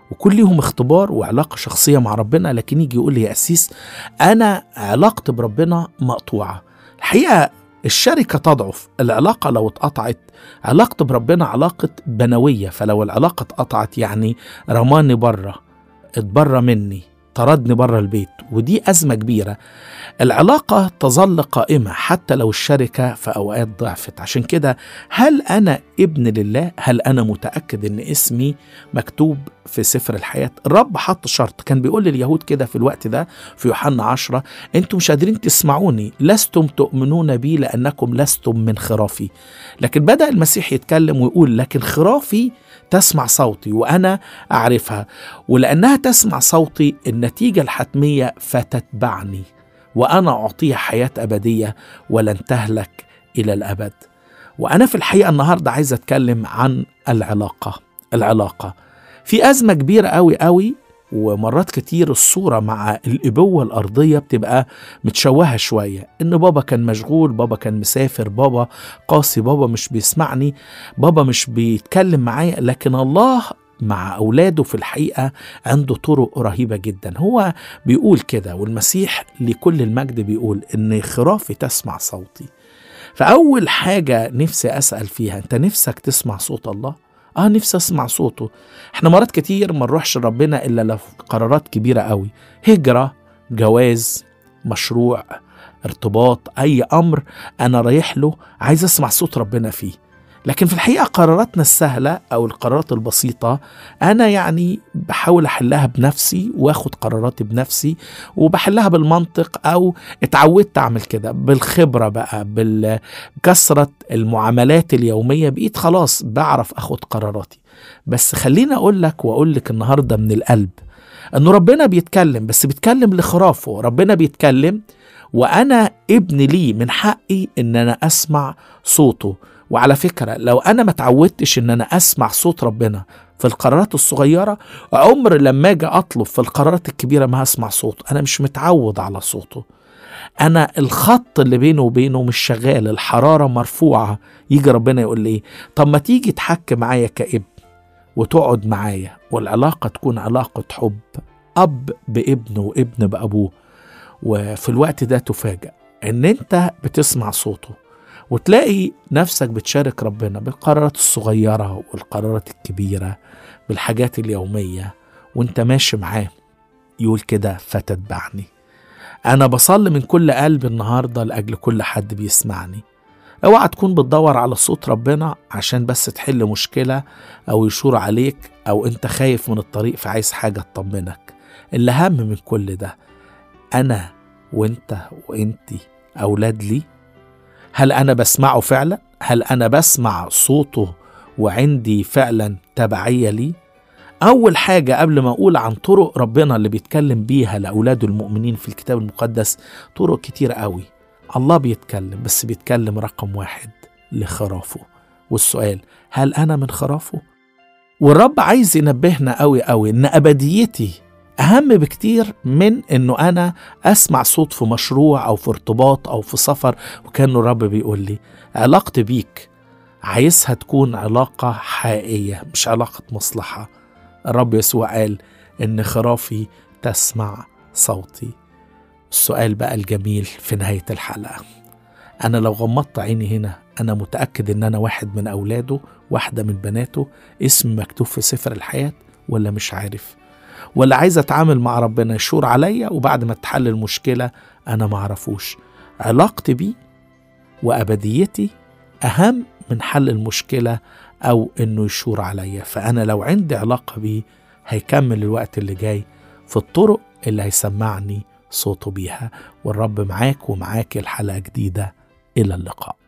وكل ليهم اختبار وعلاقة شخصية مع ربنا لكن يجي يقول لي يا أسيس أنا علاقتي بربنا مقطوعة الحقيقة الشركة تضعف العلاقة لو اتقطعت علاقتي بربنا علاقة بنوية فلو العلاقة اتقطعت يعني رماني بره اتبرى مني طردني بره البيت ودي أزمة كبيرة العلاقة تظل قائمة حتى لو الشركة في أوقات ضعفت عشان كده هل أنا ابن لله هل أنا متأكد أن اسمي مكتوب في سفر الحياة الرب حط شرط كان بيقول لليهود كده في الوقت ده في يوحنا عشرة أنتم مش قادرين تسمعوني لستم تؤمنون بي لأنكم لستم من خرافي لكن بدأ المسيح يتكلم ويقول لكن خرافي تسمع صوتي وأنا أعرفها ولأنها تسمع صوتي النتيجة الحتمية فتتبعني وأنا أعطيها حياة أبدية ولن تهلك إلى الأبد وأنا في الحقيقة النهاردة عايز أتكلم عن العلاقة العلاقة في أزمة كبيرة أوي أوي ومرات كتير الصورة مع الإبوة الأرضية بتبقى متشوهة شوية إن بابا كان مشغول بابا كان مسافر بابا قاسي بابا مش بيسمعني بابا مش بيتكلم معايا لكن الله مع أولاده في الحقيقة عنده طرق رهيبة جدا هو بيقول كده والمسيح لكل المجد بيقول إن خرافي تسمع صوتي فأول حاجة نفسي أسأل فيها أنت نفسك تسمع صوت الله؟ اه نفسي اسمع صوته احنا مرات كتير ما نروحش ربنا الا لو قرارات كبيره قوي هجره جواز مشروع ارتباط اي امر انا رايح له عايز اسمع صوت ربنا فيه لكن في الحقيقه قراراتنا السهله او القرارات البسيطه انا يعني بحاول احلها بنفسي واخد قراراتي بنفسي وبحلها بالمنطق او اتعودت اعمل كده بالخبره بقى بكثره المعاملات اليوميه بقيت خلاص بعرف اخد قراراتي بس خليني اقول لك واقول لك النهارده من القلب انه ربنا بيتكلم بس بيتكلم لخرافه ربنا بيتكلم وانا ابن لي من حقي ان انا اسمع صوته وعلى فكرة لو أنا ما تعودتش إن أنا أسمع صوت ربنا في القرارات الصغيرة عمر لما أجي أطلب في القرارات الكبيرة ما هسمع صوته أنا مش متعود على صوته أنا الخط اللي بينه وبينه مش شغال الحرارة مرفوعة يجي ربنا يقول لي طب ما تيجي تحكي معايا كابن وتقعد معايا والعلاقة تكون علاقة حب أب بابنه وابن بأبوه وفي الوقت ده تفاجأ إن أنت بتسمع صوته وتلاقي نفسك بتشارك ربنا بالقرارات الصغيرة والقرارات الكبيرة بالحاجات اليومية وانت ماشي معاه يقول كده فتتبعني أنا بصلي من كل قلب النهاردة لأجل كل حد بيسمعني اوعى تكون بتدور على صوت ربنا عشان بس تحل مشكلة أو يشور عليك أو أنت خايف من الطريق فعايز حاجة تطمنك الأهم من كل ده أنا وأنت وأنتي أولاد لي هل أنا بسمعه فعلا؟ هل أنا بسمع صوته وعندي فعلا تبعية ليه؟ أول حاجة قبل ما أقول عن طرق ربنا اللي بيتكلم بيها لأولاده المؤمنين في الكتاب المقدس طرق كتير قوي الله بيتكلم بس بيتكلم رقم واحد لخرافه والسؤال هل أنا من خرافه؟ والرب عايز ينبهنا قوي قوي إن أبديتي أهم بكتير من إنه أنا أسمع صوت في مشروع أو في ارتباط أو في سفر وكان الرب بيقول لي علاقتي بيك عايزها تكون علاقة حقيقية مش علاقة مصلحة الرب يسوع قال إن خرافي تسمع صوتي السؤال بقى الجميل في نهاية الحلقة أنا لو غمضت عيني هنا أنا متأكد إن أنا واحد من أولاده واحدة من بناته اسم مكتوب في سفر الحياة ولا مش عارف ولا عايز أتعامل مع ربنا يشور عليا وبعد ما تحل المشكلة أنا معرفوش علاقتي بيه وأبديتي أهم من حل المشكلة أو إنه يشور عليا فأنا لو عندي علاقة بيه هيكمل الوقت اللي جاي في الطرق اللي هيسمعني صوته بيها والرب معاك ومعاك الحلقة جديدة إلى اللقاء